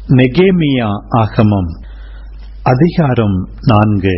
நெகேமியா ஆகமம் அதிகாரம் நான்கு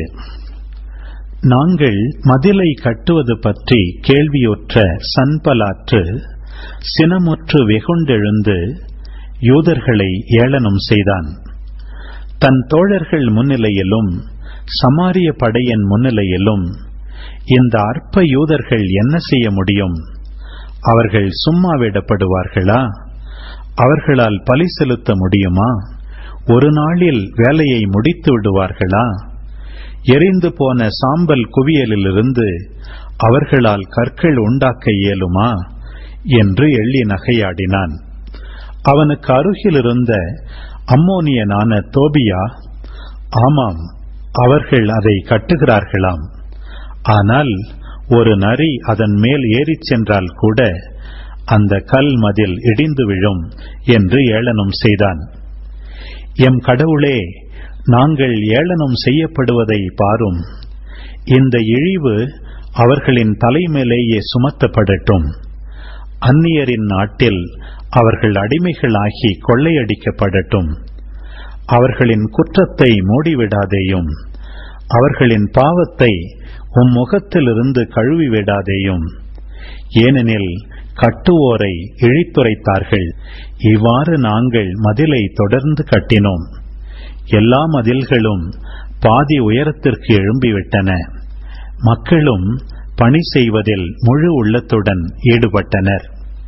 நாங்கள் மதிலை கட்டுவது பற்றி கேள்வியுற்ற சன்பலாற்று சினமுற்று வெகுண்டெழுந்து யூதர்களை ஏளனம் செய்தான் தன் தோழர்கள் முன்னிலையிலும் சமாரிய படையின் முன்னிலையிலும் இந்த அற்ப யூதர்கள் என்ன செய்ய முடியும் அவர்கள் சும்மா விடப்படுவார்களா அவர்களால் பலி செலுத்த முடியுமா ஒரு நாளில் வேலையை முடித்து விடுவார்களா எரிந்து போன சாம்பல் குவியலிலிருந்து அவர்களால் கற்கள் உண்டாக்க இயலுமா என்று எள்ளி நகையாடினான் அவனுக்கு அருகிலிருந்த அம்மோனியனான தோபியா ஆமாம் அவர்கள் அதை கட்டுகிறார்களாம் ஆனால் ஒரு நரி அதன் மேல் ஏறிச் சென்றால் கூட அந்த கல் மதில் இடிந்து விழும் என்று ஏளனம் செய்தான் எம் கடவுளே நாங்கள் ஏளனம் செய்யப்படுவதை பாரும் இந்த இழிவு அவர்களின் தலைமேலேயே சுமத்தப்படட்டும் அந்நியரின் நாட்டில் அவர்கள் அடிமைகளாகி கொள்ளையடிக்கப்படட்டும் அவர்களின் குற்றத்தை மூடிவிடாதேயும் அவர்களின் பாவத்தை உம் முகத்திலிருந்து கழுவி விடாதேயும் ஏனெனில் கட்டுவோரை இழித்துரைத்தார்கள் இவ்வாறு நாங்கள் மதிலை தொடர்ந்து கட்டினோம் எல்லா மதில்களும் பாதி உயரத்திற்கு எழும்பிவிட்டன மக்களும் பணி செய்வதில் முழு உள்ளத்துடன் ஈடுபட்டனர்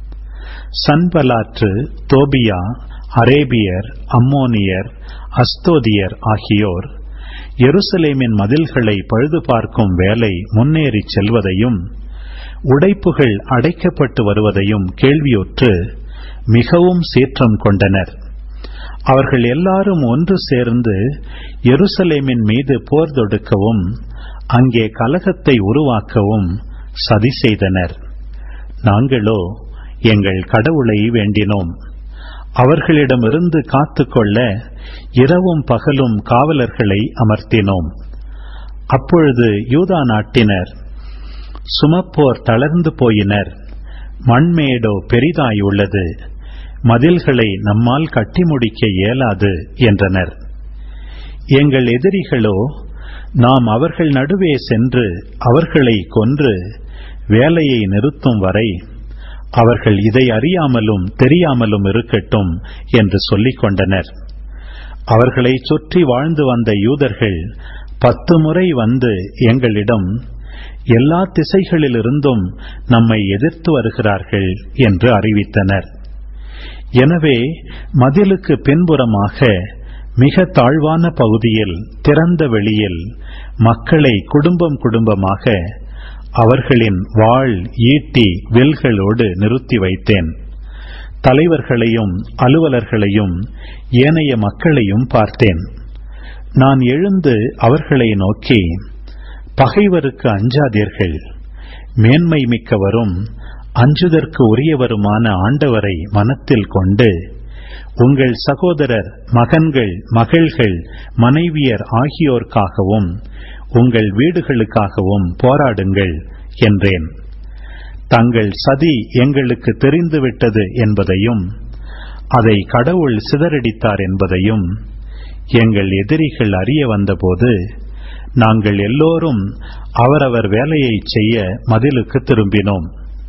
சன்பலாற்று தோபியா அரேபியர் அம்மோனியர் அஸ்தோதியர் ஆகியோர் எருசலேமின் மதில்களை பழுது பார்க்கும் வேலை முன்னேறிச் செல்வதையும் உடைப்புகள் அடைக்கப்பட்டு வருவதையும் கேள்வியுற்று மிகவும் சீற்றம் கொண்டனர் அவர்கள் எல்லாரும் ஒன்று சேர்ந்து எருசலேமின் மீது போர் தொடுக்கவும் அங்கே கலகத்தை உருவாக்கவும் சதி செய்தனர் நாங்களோ எங்கள் கடவுளை வேண்டினோம் அவர்களிடமிருந்து காத்துக்கொள்ள இரவும் பகலும் காவலர்களை அமர்த்தினோம் அப்பொழுது யூதா நாட்டினர் சுமப்போர் தளர்ந்து போயினர் மண்மேடோ பெரிதாயுள்ளது மதில்களை நம்மால் கட்டி முடிக்க இயலாது என்றனர் எங்கள் எதிரிகளோ நாம் அவர்கள் நடுவே சென்று அவர்களை கொன்று வேலையை நிறுத்தும் வரை அவர்கள் இதை அறியாமலும் தெரியாமலும் இருக்கட்டும் என்று சொல்லிக் கொண்டனர் அவர்களை சுற்றி வாழ்ந்து வந்த யூதர்கள் பத்து முறை வந்து எங்களிடம் எல்லா திசைகளிலிருந்தும் நம்மை எதிர்த்து வருகிறார்கள் என்று அறிவித்தனர் எனவே மதிலுக்கு பின்புறமாக மிக தாழ்வான பகுதியில் திறந்த வெளியில் மக்களை குடும்பம் குடும்பமாக அவர்களின் வாழ் ஈட்டி வெல்களோடு நிறுத்தி வைத்தேன் தலைவர்களையும் அலுவலர்களையும் ஏனைய மக்களையும் பார்த்தேன் நான் எழுந்து அவர்களை நோக்கி பகைவருக்கு அஞ்சாதீர்கள் மேன்மை மிக்கவரும் அஞ்சுதற்கு உரியவருமான ஆண்டவரை மனத்தில் கொண்டு உங்கள் சகோதரர் மகன்கள் மகள்கள் மனைவியர் ஆகியோர்க்காகவும் உங்கள் வீடுகளுக்காகவும் போராடுங்கள் என்றேன் தங்கள் சதி எங்களுக்கு தெரிந்துவிட்டது என்பதையும் அதை கடவுள் சிதறடித்தார் என்பதையும் எங்கள் எதிரிகள் அறிய வந்தபோது நாங்கள் எல்லோரும் அவரவர் வேலையை செய்ய மதிலுக்கு திரும்பினோம்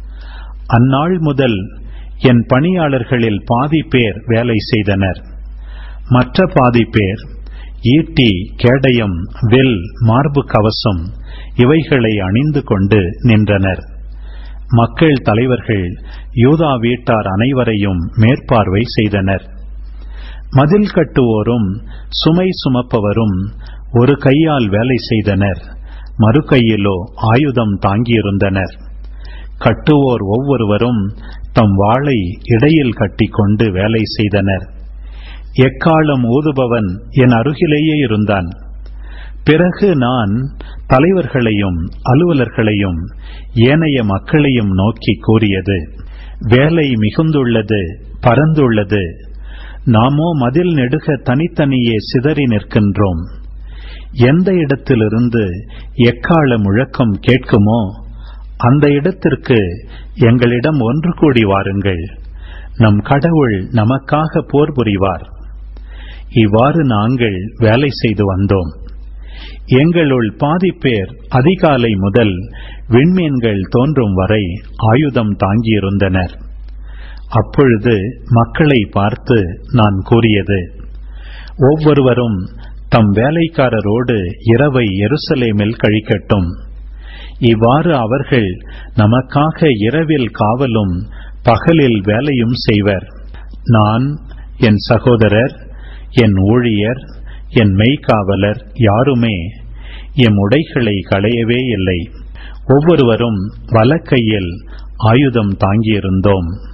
அந்நாள் முதல் என் பணியாளர்களில் பாதி பேர் வேலை செய்தனர் மற்ற பாதி பேர் ஈட்டி கேடயம் வில் மார்பு கவசம் இவைகளை அணிந்து கொண்டு நின்றனர் மக்கள் தலைவர்கள் யூதா வீட்டார் அனைவரையும் மேற்பார்வை செய்தனர் மதில் கட்டுவோரும் சுமை சுமப்பவரும் ஒரு கையால் வேலை செய்தனர் மறு கையிலோ ஆயுதம் தாங்கியிருந்தனர் கட்டுவோர் ஒவ்வொருவரும் தம் வாளை இடையில் கட்டிக்கொண்டு வேலை செய்தனர் எக்காலம் ஊதுபவன் என் அருகிலேயே இருந்தான் பிறகு நான் தலைவர்களையும் அலுவலர்களையும் ஏனைய மக்களையும் நோக்கி கூறியது வேலை மிகுந்துள்ளது பரந்துள்ளது நாமோ மதில் நெடுக தனித்தனியே சிதறி நிற்கின்றோம் எந்த இடத்திலிருந்து எக்கால முழக்கம் கேட்குமோ அந்த இடத்திற்கு எங்களிடம் ஒன்று கூடி வாருங்கள் நம் கடவுள் நமக்காக போர் புரிவார் இவ்வாறு நாங்கள் வேலை செய்து வந்தோம் எங்களுள் பாதி பேர் அதிகாலை முதல் விண்மீன்கள் தோன்றும் வரை ஆயுதம் தாங்கியிருந்தனர் அப்பொழுது மக்களை பார்த்து நான் கூறியது ஒவ்வொருவரும் தம் வேலைக்காரரோடு இரவை எருசலேமில் கழிக்கட்டும் இவ்வாறு அவர்கள் நமக்காக இரவில் காவலும் பகலில் வேலையும் செய்வர் நான் என் சகோதரர் என் ஊழியர் என் மெய்காவலர் யாருமே எம் உடைகளை களையவே இல்லை ஒவ்வொருவரும் வலக்கையில் ஆயுதம் தாங்கியிருந்தோம்